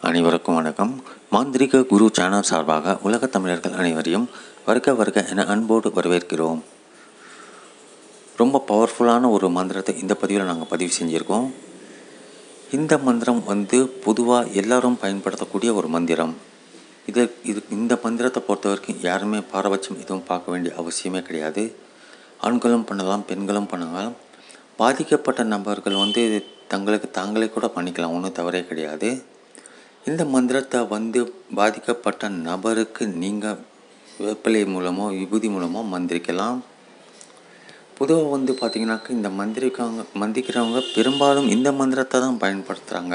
அனைவருக்கும் வணக்கம் மாந்திரிக குரு சேனல் சார்பாக உலகத் தமிழர்கள் அனைவரையும் வருக வருக என அன்போடு வரவேற்கிறோம் ரொம்ப பவர்ஃபுல்லான ஒரு மந்திரத்தை இந்த பதிவில் நாங்கள் பதிவு செஞ்சுருக்கோம் இந்த மந்திரம் வந்து பொதுவாக எல்லாரும் பயன்படுத்தக்கூடிய ஒரு மந்திரம் இது இது இந்த மந்திரத்தை பொறுத்த வரைக்கும் யாருமே பாரபட்சம் எதுவும் பார்க்க வேண்டிய அவசியமே கிடையாது ஆண்களும் பண்ணலாம் பெண்களும் பண்ணலாம் பாதிக்கப்பட்ட நபர்கள் வந்து தங்களுக்கு தாங்களே கூட பண்ணிக்கலாம் ஒன்றும் தவறே கிடையாது இந்த மந்திரத்தை வந்து பாதிக்கப்பட்ட நபருக்கு நீங்கள் வேப்பிலை மூலமோ விபூதி மூலமோ மந்திரிக்கலாம் பொதுவாக வந்து பார்த்திங்கனாக்கா இந்த மந்திரிக்காங்க மந்திரிக்கிறவங்க பெரும்பாலும் இந்த மந்திரத்தை தான் பயன்படுத்துகிறாங்க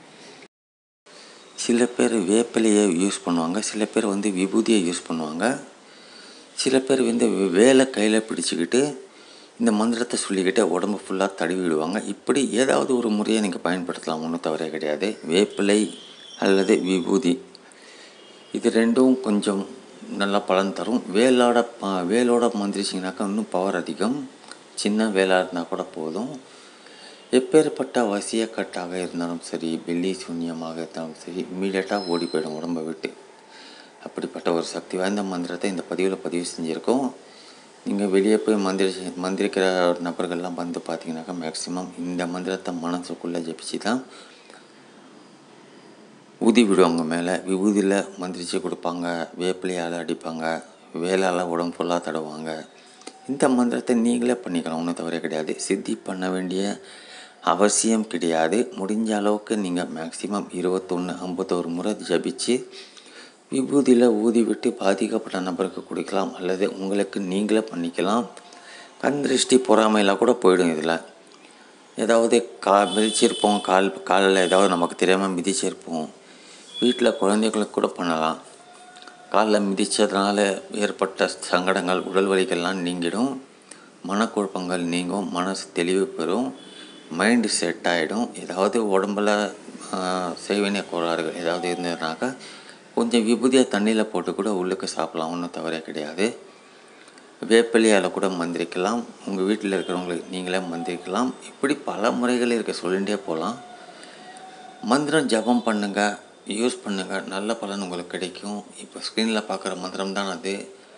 சில பேர் வேப்பிலையை யூஸ் பண்ணுவாங்க சில பேர் வந்து விபூதியை யூஸ் பண்ணுவாங்க சில பேர் வந்து வேலை கையில் பிடிச்சிக்கிட்டு இந்த மந்திரத்தை சொல்லிக்கிட்டு உடம்பு ஃபுல்லாக தடவி விடுவாங்க இப்படி ஏதாவது ஒரு முறையை நீங்கள் பயன்படுத்தலாம் ஒன்றும் தவறே கிடையாது வேப்பிலை அல்லது விபூதி இது ரெண்டும் கொஞ்சம் நல்ல பலன் தரும் வேலோட ப- வேலோட மந்திரிச்சிங்கனாக்கா இன்னும் பவர் அதிகம் சின்ன வேலாக இருந்தால் கூட போதும் எப்பேற்பட்ட வசியக்கட்டாக இருந்தாலும் சரி வெள்ளி சூன்யமாக இருந்தாலும் சரி இம்மீடியட்டாக ஓடி போயிடும் உடம்பை விட்டு அப்படிப்பட்ட ஒரு சக்தி வாய்ந்த மந்திரத்தை இந்த பதிவில் பதிவு செஞ்சுருக்கோம் நீங்கள் வெளியே போய் மந்திரி மந்திரிக்கிற நபர்கள்லாம் வந்து பார்த்தீங்கன்னாக்கா மேக்ஸிமம் இந்த மந்திரத்தை மனசுக்குள்ளே ஜெபிச்சு தான் ஊதி விடுவாங்க மேலே விபூதியில் மந்திரிச்சு கொடுப்பாங்க வேப்பிலையால் அடிப்பாங்க வேலால் உடம்பு ஃபுல்லாக தடவுவாங்க இந்த மந்திரத்தை நீங்களே பண்ணிக்கலாம் ஒன்றும் தவறே கிடையாது சித்தி பண்ண வேண்டிய அவசியம் கிடையாது முடிஞ்ச அளவுக்கு நீங்கள் மேக்ஸிமம் இருபத்தொன்று ஐம்பத்தோரு முறை ஜபிச்சு விபூதியில் ஊதி விட்டு பாதிக்கப்பட்ட நபருக்கு கொடுக்கலாம் அல்லது உங்களுக்கு நீங்களே பண்ணிக்கலாம் கண் திருஷ்டி பொறாமையெல்லாம் கூட போயிடும் இதில் ஏதாவது கா மிதிச்சிருப்போம் கால் காலில் ஏதாவது நமக்கு தெரியாமல் மிதிச்சிருப்போம் வீட்டில் குழந்தைகளுக்கு கூட பண்ணலாம் காலில் மிதித்ததுனால ஏற்பட்ட சங்கடங்கள் உடல் வலிகள்லாம் நீங்கிடும் மனக்குழப்பங்கள் நீங்கும் மனசு தெளிவு பெறும் மைண்டு செட் ஆகிடும் ஏதாவது உடம்புல ஆஹ், செய்வினை கோளாறுகள் ஏதாவது இருந்ததுனாக்கா கொஞ்சம் விபூதியை தண்ணியில் போட்டு கூட உள்ளுக்கு சாப்பிடலாம் ஒன்றும் தவறே கிடையாது வேப்பிலையால் கூட மந்திரிக்கலாம் உங்கள் வீட்டில் இருக்கிறவங்களுக்கு நீங்களே மந்திரிக்கலாம் இப்படி பல முறைகள் இருக்க சொல்லிகிட்டே போகலாம் மந்திரம் ஜபம் பண்ணுங்க யூஸ் பண்ணுங்க நல்ல பலன் உங்களுக்கு கிடைக்கும் இப்போ ஸ்க்ரீனில் பார்க்குற மந்திரம் தான் அது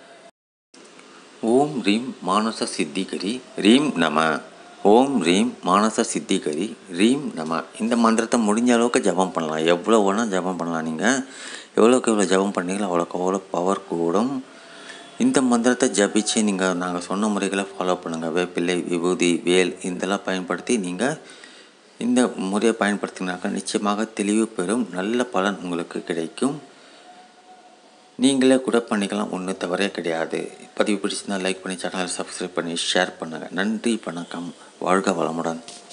ஓம் ரீம் மானச சித்திகரி ரீம் நம ஓம் ரீம் மானச சித்திகரி ரீம் நம இந்த மந்திரத்தை முடிஞ்ச அளவுக்கு ஜபம் பண்ணலாம் எவ்வளோ வேணால் ஜபம் பண்ணலாம் நீங்கள் எவ்வளோக்கு எவ்வளோ ஜபம் பண்ணீங்களோ அவ்வளோக்கு அவ்வளோ பவர் கூடும் இந்த மந்திரத்தை ஜபிச்சு நீங்கள் நாங்கள் சொன்ன முறைகளை ஃபாலோ பண்ணுங்கள் வேப்பிள்ளை விபூதி வேல் இதெல்லாம் பயன்படுத்தி நீங்கள் இந்த முறையை பயன்படுத்தினாக்கா நிச்சயமாக தெளிவு பெறும் நல்ல பலன் உங்களுக்கு கிடைக்கும் நீங்களே கூட பண்ணிக்கலாம் ஒன்றும் தவறே கிடையாது பதிவு பிடிச்சிருந்தால் லைக் பண்ணி சேனலை சப்ஸ்கிரைப் பண்ணி ஷேர் பண்ணுங்கள் நன்றி வணக்கம் வாழ்க வளமுடன்